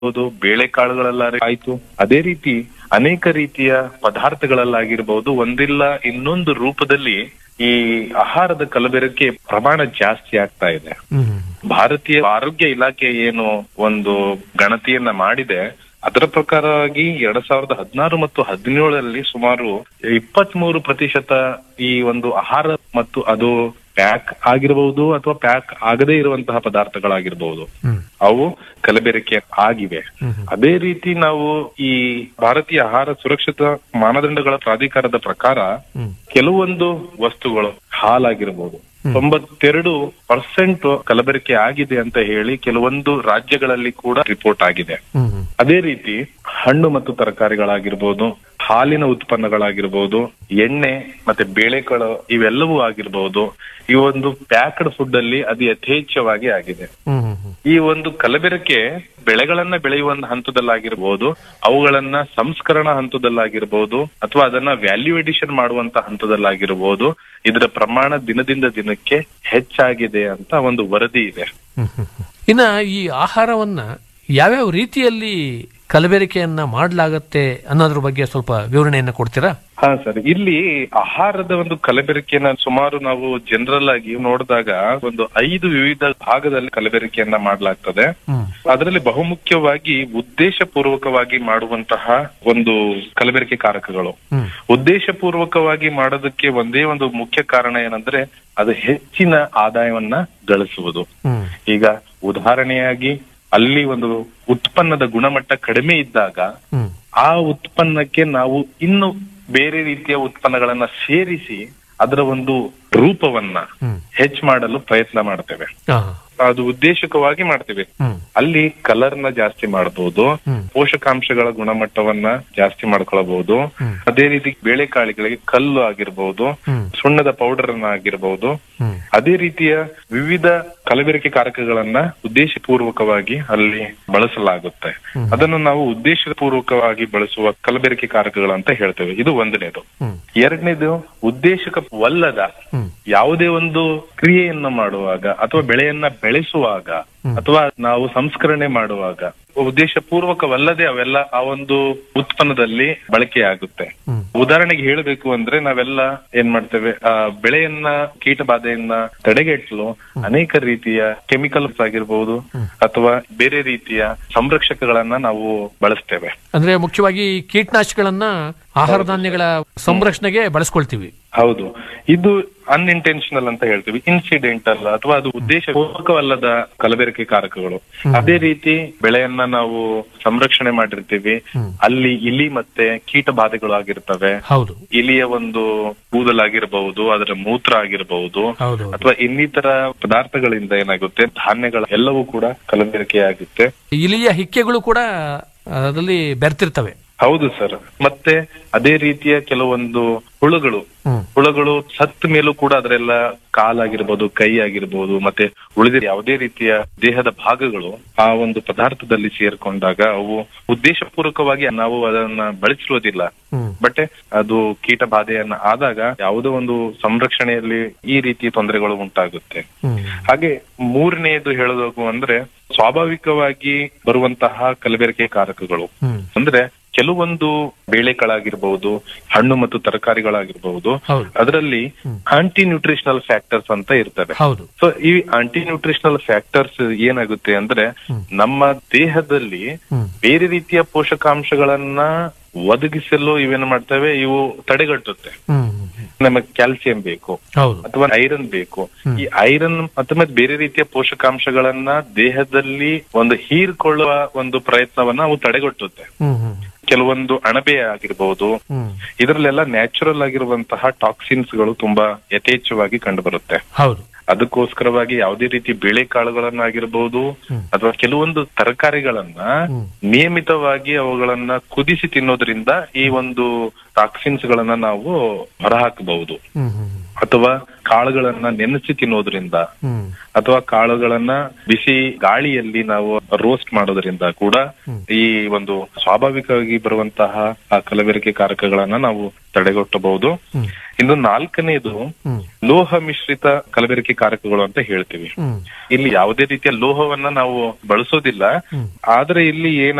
ಆಗಿರ್ಬೋದು ಬೇಳೆಕಾಳುಗಳಲ್ಲಾರೆ ಆಯ್ತು ಅದೇ ರೀತಿ ಅನೇಕ ರೀತಿಯ ಪದಾರ್ಥಗಳಲ್ಲಾಗಿರ್ಬೋದು ಒಂದಿಲ್ಲ ಇನ್ನೊಂದು ರೂಪದಲ್ಲಿ ಈ ಆಹಾರದ ಕಲಬೆರಕೆ ಪ್ರಮಾಣ ಜಾಸ್ತಿ ಆಗ್ತಾ ಇದೆ ಹ್ಮ್ ಭಾರತೀಯ ಆರೋಗ್ಯ ಇಲಾಖೆ ಏನು ಒಂದು ಗಣತಿಯನ್ನ ಮಾಡಿದೆ ಅದರ ಪ್ರಕಾರವಾಗಿ ಎರಡ್ ಸಾವಿರದ ಹದಿನಾರು ಮತ್ತು ಹದಿನೇಳರಲ್ಲಿ ಸುಮಾರು ಇಪ್ಪತ್ತ್ ಮೂರು ಪ್ರತಿಶತ ಈ ಒಂದು ಆಹಾರ ಮತ್ತು ಅದು ಪ್ಯಾಕ್ ಆಗಿರಬಹುದು ಅಥವಾ ಪ್ಯಾಕ್ ಆಗದೇ ಇರುವಂತಹ ಪದಾರ್ಥಗಳಾಗಿರಬಹುದು ಹ್ಮ್ ಅವು ಕಲಬೆರಕೆ ಆಗಿವೆ ಹ್ಮ್. ಅದೇ ರೀತಿ ನಾವು ಈ ಭಾರತೀಯ ಆಹಾರ ಸುರಕ್ಷತಾ ಮಾನದಂಡಗಳ ಪ್ರಾಧಿಕಾರದ ಪ್ರಕಾರ ಹ್ಮ್ ಕೆಲವೊಂದು ವಸ್ತುಗಳು ಹಾಲಾಗಿರಬಹುದು ತೊಂಬತ್ತೆರಡು ಪರ್ಸೆಂಟ್ ಕಲಬೆರಕೆ ಆಗಿದೆ ಅಂತ ಹೇಳಿ ಕೆಲವೊಂದು ರಾಜ್ಯಗಳಲ್ಲಿ ಕೂಡ ರಿಪೋರ್ಟ್ ಆಗಿದೆ ಹ್ಮ್ ಹ್ಮ್ ಅದೇ ರೀತಿ ಹಣ್ಣು ಮತ್ತು ತರಕಾರಿಗಳಾಗಿರ್ಬೋದು ಹಾಲಿನ ಉತ್ಪನ್ನಗಳಾಗಿರ್ಬೋದು ಎಣ್ಣೆ ಮತ್ತೆ ಬೇಳೆಕಾಳು ಇವೆಲ್ಲವೂ ಆಗಿರ್ಬೋದು ಈ ಒಂದು ಪ್ಯಾಕ್ಡ್ ಫುಡ್ ಅಲ್ಲಿ ಅದು ಯಥೇಚ್ಛವಾಗಿ ಆಗಿದೆ ಹ್ಮ್ ಹ್ಮ್ ಹ್ಮ್ ಈ ಒಂದು ಕಲಬೆರಕೆ ಬೆಳೆಗಳನ್ನ ಬೆಳೆಯುವ ಹಂತದಲ್ಲಾಗಿರ್ಬೋದು ಅವುಗಳನ್ನ ಸಂಸ್ಕರಣಾ ಹಂತದಲ್ಲಾಗಿರ್ಬೋದು ಅಥವಾ ಅದನ್ನ ವ್ಯಾಲ್ಯೂ ಎಡಿಷನ್ ಮಾಡುವಂತ ಹಂತದಲ್ಲಾಗಿರ್ಬೋದು ಇದರ ಪ್ರಮಾಣ ದಿನದಿಂದ ದಿನಕ್ಕೆ ಹೆಚ್ಚಾಗಿದೆ ಅಂತ ಒಂದು ವರದಿ ಇದೆ ಹ್ಮ್ ಹ್ಮ್ ಹ್ಮ್. ಇನ್ನ ಈ ಆಹಾರವನ್ನ ಯಾವ್ಯಾವ ರೀತಿಯಲ್ಲಿ ಕಲಬೆರಕೆಯನ್ನ ಮಾಡಲಾಗತ್ತೆ ಅನ್ನೋದ್ರ ಬಗ್ಗೆ ಸ್ವಲ್ಪ ವಿವರಣೆಯನ್ನ ಕೊಡ್ತೀರಾ ಹಾ ಸರ್ ಇಲ್ಲಿ ಆಹಾರದ ಒಂದು ಕಲಬೆರಕೆಯನ್ನ ಸುಮಾರು ನಾವು ಜನರಲ್ ಆಗಿ ನೋಡಿದಾಗ ಒಂದು ಐದು ವಿವಿಧ ಭಾಗದಲ್ಲಿ ಕಲಬೆರಕೆಯನ್ನ ಮಾಡಲಾಗ್ತದೆ ಹ್ಮ್ ಅದರಲ್ಲಿ ಬಹುಮುಖ್ಯವಾಗಿ ಉದ್ದೇಶ ಪೂರ್ವಕವಾಗಿ ಮಾಡುವಂತಹ ಒಂದು ಕಲಬೆರಕೆ ಕಾರಕಗಳು ಹ್ಮ್ ಉದ್ದೇಶಪೂರ್ವಕವಾಗಿ ಮಾಡೋದಕ್ಕೆ ಒಂದೇ ಒಂದು ಮುಖ್ಯ ಕಾರಣ ಏನಂದ್ರೆ ಅದು ಹೆಚ್ಚಿನ ಆದಾಯವನ್ನ ಗಳಿಸುವುದು ಹ್ಮ್ ಈಗ ಉದಾಹರಣೆಯಾಗಿ ಅಲ್ಲಿ ಒಂದು ಉತ್ಪನ್ನದ ಗುಣಮಟ್ಟ ಕಡಿಮೆ ಇದ್ದಾಗ ಹ್ಮ್ ಆ ಉತ್ಪನ್ನಕ್ಕೆ ನಾವು ಇನ್ನು ಬೇರೆ ರೀತಿಯ ಉತ್ಪನ್ನಗಳನ್ನ ಸೇರಿಸಿ ಅದರ ಒಂದು ರೂಪವನ್ನ ಹ್ಮ್ ಹೆಚ್ಚು ಮಾಡಲು ಪ್ರಯತ್ನ ಮಾಡ್ತೇವೆ ಆ, ಅದು ಉದ್ದೇಶಕವಾಗಿ ಮಾಡ್ತೇವೆ ಹ್ಮ್ ಅಲ್ಲಿ ಕಲರ್ ನ ಜಾಸ್ತಿ ಮಾಡಬಹುದು ಹ್ಮ್. ಪೋಷಕಾಂಶಗಳ ಗುಣಮಟ್ಟವನ್ನ ಜಾಸ್ತಿ ಮಾಡ್ಕೊಳ್ಬಹುದು ಹ್ಮ್. ಅದೇ ರೀತಿ ಬೇಳೆಕಾಳಿಗಳಿಗೆ ಕಲ್ಲು ಆಗಿರ್ಬಹುದು ಹ್ಮ್. ಸುಣ್ಣದ ಪೌಡರ್ ಅನ್ನ ಆಗಿರ್ಬಹುದು ಹ್ಮ್ ಅದೇ ರೀತಿಯ ವಿವಿಧ ಕಲಬೆರಕೆ ಕಾರಕಗಳನ್ನ ಉದ್ದೇಶಪೂರ್ವಕವಾಗಿ ಅಲ್ಲಿ ಬಳಸಲಾಗುತ್ತೆ ಹ್ಮ್. ಅದನ್ನು ನಾವು ಉದ್ದೇಶಪೂರ್ವಕವಾಗಿ ಬಳಸುವ ಕಲಬೆರಕೆ ಕಾರಕಗಳಂತ ಹೇಳ್ತೇವೆ ಇದು ಒಂದನೇದು ಹ್ಮ್ ಎರಡನೇದು ಉದ್ದೇಶಕವಲ್ಲದ ಹ್ಮ್ ಯಾವುದೇ ಒಂದು ಕ್ರಿಯೆಯನ್ನ ಮಾಡುವಾಗ ಅಥವಾ ಬೆಳೆಯನ್ನ ಬೆಳೆಸುವಾಗ ಅಥವಾ ನಾವು ಸಂಸ್ಕರಣೆ ಮಾಡುವಾಗ ಉದ್ದೇಶ ಪೂರ್ವಕವಲ್ಲದೆ ಅವೆಲ್ಲ ಆ ಒಂದು ಉತ್ಪನ್ನದಲ್ಲಿ ಬಳಕೆಯಾಗುತ್ತೆ ಹ್ಮ್. ಉದಾಹರಣೆಗೆ ಹೇಳಬೇಕು ಅಂದ್ರೆ ನಾವೆಲ್ಲ ಏನ್ ಮಾಡ್ತೇವೆ ಆ ಬೆಳೆಯನ್ನ ಕೀಟ ಬಾಧೆಯನ್ನ ತಡೆಗಟ್ಟಲು ಅನೇಕ ರೀತಿಯ ಕೆಮಿಕಲ್ಸ್ ಆಗಿರ್ಬಹುದು ಅಥವಾ ಬೇರೆ ರೀತಿಯ ಸಂರಕ್ಷಕಗಳನ್ನ ನಾವು ಬಳಸ್ತೇವೆ ಅಂದ್ರೆ ಮುಖ್ಯವಾಗಿ ಕೀಟನಾಶಕಗಳನ್ನ ಆಹಾರ ಧಾನ್ಯಗಳ ಸಂರಕ್ಷಣೆಗೆ ಬಳಸ್ಕೊಳ್ತೀವಿ ಹೌದು ಇದು ಅನ್ಇಂಟೆನ್ಷನಲ್ ಅಂತ ಹೇಳ್ತೀವಿ ಇನ್ಸಿಡೆಂಟಲ್ ಅಥವಾ ಅದು ಉದ್ದೇಶಪೂರ್ವಕವಲ್ಲದ ಕಲಬೆರಕೆ ಕಾರಕಗಳು ಅದೇ ರೀತಿ ಬೆಳೆಯನ್ನ ನಾವು ಸಂರಕ್ಷಣೆ ಮಾಡಿರ್ತೀವಿ ಅಲ್ಲಿ ಇಲಿ ಮತ್ತೆ ಕೀಟ ಬಾಧೆಗಳು ಆಗಿರ್ತವೆ ಹೌದು ಇಲಿಯ ಒಂದು ಕೂದಲಾಗಿರಬಹುದು ಅದರ ಮೂತ್ರ ಆಗಿರಬಹುದು ಹೌದು ಹೌದು. ಅಥವಾ ಇನ್ನಿತರ ಪದಾರ್ಥಗಳಿಂದ ಏನಾಗುತ್ತೆ ಧಾನ್ಯಗಳ ಎಲ್ಲವೂ ಕೂಡ ಕಲಬೆರಕೆ ಆಗುತ್ತೆ ಇಲಿಯ ಹಿಕ್ಕೆಗಳು ಕೂಡ ಅದರಲ್ಲಿ ಬೆರ್ತಿರ್ತವೆ ಹೌದು ಸರ್ ಮತ್ತೆ ಅದೇ ರೀತಿಯ ಕೆಲವೊಂದು ಹುಳುಗಳು ಹ್ಮ್ ಹುಳುಗಳು ಸತ್ತ ಮೇಲೂ ಕೂಡ ಅದರೆಲ್ಲ ಕಾಲಾಗಿರ್ಬೋದು ಕೈ ಆಗಿರ್ಬೋದು ಮತ್ತೆ ಉಳಿದ ಯಾವುದೇ ರೀತಿಯ ದೇಹದ ಭಾಗಗಳು ಆ ಒಂದು ಪದಾರ್ಥದಲ್ಲಿ ಸೇರ್ಕೊಂಡಾಗ ಅವು ಉದ್ದೇಶಪೂರ್ವಕವಾಗಿ ನಾವು ಅದನ್ನ ಬಳಸಿರೋದಿಲ್ಲ ಹ್ಮ್ ಬಟ್ ಅದು ಕೀಟ ಬಾಧೆಯನ್ನ ಆದಾಗ ಯಾವುದೋ ಒಂದು ಸಂರಕ್ಷಣೆಯಲ್ಲಿ ಈ ರೀತಿಯ ತೊಂದರೆಗಳು ಉಂಟಾಗುತ್ತೆ ಹ್ಮ್ ಹಾಗೆ ಮೂರನೆಯದು ಹೇಳೋದು ಅಂದ್ರೆ ಸ್ವಾಭಾವಿಕವಾಗಿ ಬರುವಂತಹ ಕಲಬೆರಕೆ ಕಾರಕಗಳು ಹ್ಮ್ ಅಂದ್ರೆ ಕೆಲವೊಂದು ಬೇಳೆಕಾಳಾಗಿರ್ಬಹುದು ಹಣ್ಣು ಮತ್ತು ತರಕಾರಿಗಳಾಗಿರ್ಬಹುದು ಹೌದು ಅದರಲ್ಲಿ ಆಂಟಿ ನ್ಯೂಟ್ರಿಷನಲ್ ಫ್ಯಾಕ್ಟರ್ಸ್ ಅಂತ ಇರ್ತವೆ ಹೌದು ಸೊ ಈ ಆಂಟಿ ನ್ಯೂಟ್ರಿಷನಲ್ ಫ್ಯಾಕ್ಟರ್ಸ್ ಏನಾಗುತ್ತೆ ಅಂದ್ರೆ ನಮ್ಮ ದೇಹದಲ್ಲಿ ಹ್ಮ್ ಬೇರೆ ರೀತಿಯ ಪೋಷಕಾಂಶಗಳನ್ನ ಒದಗಿಸಲು ಇವೇನ್ ಮಾಡ್ತವೆ ಇವು ತಡೆಗಟ್ಟುತ್ತೆ ಹ್ಮ್ ನಮಗೆ ಕ್ಯಾಲ್ಸಿಯಂ ಬೇಕು ಹೌದು ಅಥವಾ ಐರನ್ ಬೇಕು ಈ ಐರನ್ ಅಥವಾ ಬೇರೆ ರೀತಿಯ ಪೋಷಕಾಂಶಗಳನ್ನ ದೇಹದಲ್ಲಿ ಒಂದು ಹೀರ್ಕೊಳ್ಳುವ ಒಂದು ಪ್ರಯತ್ನವನ್ನ ಅವು ತಡೆಗಟ್ಟುತ್ತೆ ಹ್ಮ್ ಹ್ಮ್ ಕೆಲವೊಂದು ಅಣಬೆ ಆಗಿರ್ಬಹುದು ಹ್ಮ್ ಇದರಲ್ಲೆಲ್ಲ ನ್ಯಾಚುರಲ್ ಆಗಿರುವಂತಹ ಟಾಕ್ಸಿನ್ಸ್ ಗಳು ತುಂಬಾ ಯಥೇಚ್ಛವಾಗಿ ಕಂಡು ಬರುತ್ತೆ ಹೌದು ಅದಕ್ಕೋಸ್ಕರವಾಗಿ ಯಾವುದೇ ರೀತಿ ಬೇಳೆಕಾಳುಗಳನ್ನಾಗಿರ್ಬಹುದು ಅಥವಾ ಕೆಲವೊಂದು ತರಕಾರಿಗಳನ್ನ ಹ್ಮ್. ನಿಯಮಿತವಾಗಿ ಅವುಗಳನ್ನ ಕುದಿಸಿ ತಿನ್ನೋದ್ರಿಂದ ಈ ಒಂದು ಟಾಕ್ಸಿನ್ಸ್ ಗಳನ್ನ ನಾವು ಹೊರಹಾಕಬಹುದು ಹ್ಮ್ ಹ್ಮ್ ಅಥವಾ ಕಾಳುಗಳನ್ನ ನೆನೆಸಿ ತಿನ್ನೋದ್ರಿಂದ ಹ್ಮ್ ಅಥವಾ ಕಾಳುಗಳನ್ನ ಬಿಸಿ ಗಾಳಿಯಲ್ಲಿ ನಾವು ರೋಸ್ಟ್ ಮಾಡೋದ್ರಿಂದ ಕೂಡ ಈ ಒಂದು ಸ್ವಾಭಾವಿಕವಾಗಿ ಬರುವಂತಹ ಆ ಕಲಬೆರಕೆ ಕಾರಕಗಳನ್ನ ನಾವು ತಡೆಗಟ್ಟಬಹುದು ಹ್ಮ್. ಇನ್ನು ನಾಲ್ಕನೇದು ಹ್ಮ್ ಲೋಹ ಮಿಶ್ರಿತ ಕಲಬೆರಕೆ ಕಾರಕಗಳು ಅಂತ ಹೇಳ್ತೀವಿ ಹ್ಮ್ ಇಲ್ಲಿ ಯಾವುದೇ ರೀತಿಯ ಲೋಹವನ್ನ ನಾವು ಬಳಸೋದಿಲ್ಲ ಹ್ಮ್. ಆದ್ರೆ ಇಲ್ಲಿ ಏನ